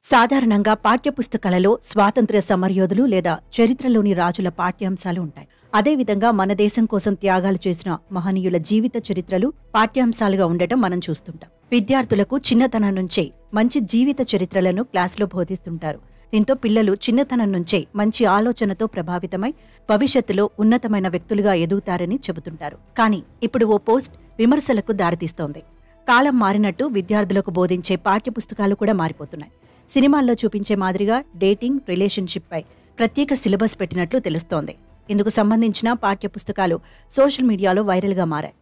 సాధారణంగా పాఠ్యపుస్తకాలలో స్వాతంత్ర్య సమరయోధులు లేదా చరిత్రలోని రాజుల పాఠ్యాంశాలు ఉంటాయి అదేవిధంగా మన దేశం కోసం త్యాగాలు చేసిన మహనీయుల జీవిత చరిత్రలు పాఠ్యాంశాలుగా ఉండటం మనం చూస్తుంటాం విద్యార్థులకు చిన్నతనం నుంచే మంచి జీవిత చరిత్రలను క్లాసులో బోధిస్తుంటారు దీంతో పిల్లలు చిన్నతనం నుంచే మంచి ఆలోచనతో ప్రభావితమై భవిష్యత్తులో ఉన్నతమైన వ్యక్తులుగా ఎదుగుతారని చెబుతుంటారు కానీ ఇప్పుడు ఓ పోస్ట్ విమర్శలకు దారితీస్తోంది కాలం మారినట్టు విద్యార్థులకు బోధించే పాఠ్యపుస్తకాలు కూడా మారిపోతున్నాయి సినిమాల్లో చూపించే మాదిరిగా డేటింగ్ రిలేషన్షిప్ పై ప్రత్యేక సిలబస్ పెట్టినట్లు తెలుస్తోంది ఇందుకు సంబంధించిన పాఠ్యపుస్తకాలు సోషల్ మీడియాలో వైరల్గా మారాయి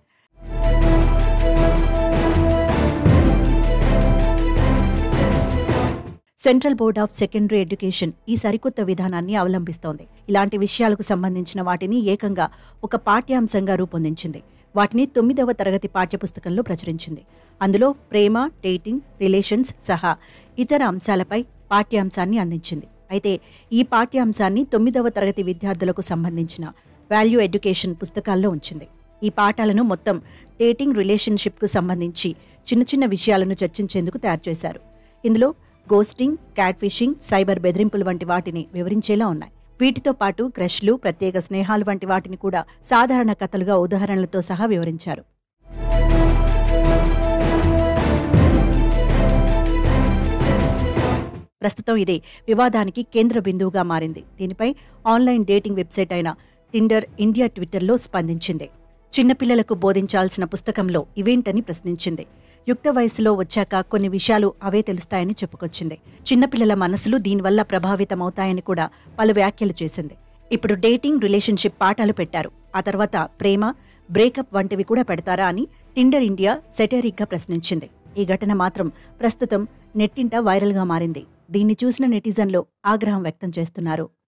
central board of secondary education ఈ సరికొత్త విధానాన్ని అవలంబిస్తోంది ఇలాంటి విషయాలకు సంబంధించిన వాటిని ఏకంగా ఒక పాఠ్యాంశంగా రూపొందించింది వాటిని తొమ్మిదవ తరగతి పాఠ్యపుస్తకంలో ప్రచురించింది అందులో ప్రేమ డేటింగ్ రిలేషన్స్ సహా ఇతర అంశాలపై పాఠ్యాంశాన్ని అందించింది అయితే ఈ పాఠ్యాంశాన్ని తొమ్మిదవ తరగతి విద్యార్థులకు సంబంధించిన వాల్యూ ఎడ్యుకేషన్ పుస్తకాల్లో ఉంచింది ఈ పాఠాలను మొత్తం డేటింగ్ రిలేషన్షిప్కు సంబంధించి చిన్న చిన్న విషయాలను చర్చించేందుకు తయారు చేశారు ఇందులో గోస్టింగ్ క్యాట్ ఫిషింగ్ సైబర్ బెదిరింపులు వంటి వాటిని వివరించేలా ఉన్నాయి వీటితో పాటు క్రష్లు ప్రత్యేక స్నేహాలు వంటి వాటిని కూడా సాధారణ కథలుగా ఉదాహరణలతో సహా వివరించారు ప్రస్తుతం ఇది వివాదానికి కేంద్ర బిందువుగా మారింది దీనిపై ఆన్లైన్ డేటింగ్ వెబ్సైట్ అయిన టిండర్ ఇండియా ట్విట్టర్లో స్పందించింది చిన్నపిల్లలకు బోధించాల్సిన పుస్తకంలో ఇవేంటని ప్రశ్నించింది యుక్త వయసులో వచ్చాక కొన్ని విషయాలు అవే తెలుస్తాయని చెప్పుకొచ్చింది చిన్నపిల్లల మనసులు దీనివల్ల ప్రభావితమవుతాయని కూడా పలు వ్యాఖ్యలు చేసింది ఇప్పుడు డేటింగ్ రిలేషన్షిప్ పాఠాలు పెట్టారు ఆ తర్వాత ప్రేమ బ్రేకప్ వంటివి కూడా పెడతారా అని టిండర్ ఇండియా సెటరిక్గా ప్రశ్నించింది ఈ ఘటన మాత్రం ప్రస్తుతం నెట్టింట వైరల్గా మారింది దీన్ని చూసిన నెటిజన్లు ఆగ్రహం వ్యక్తం చేస్తున్నారు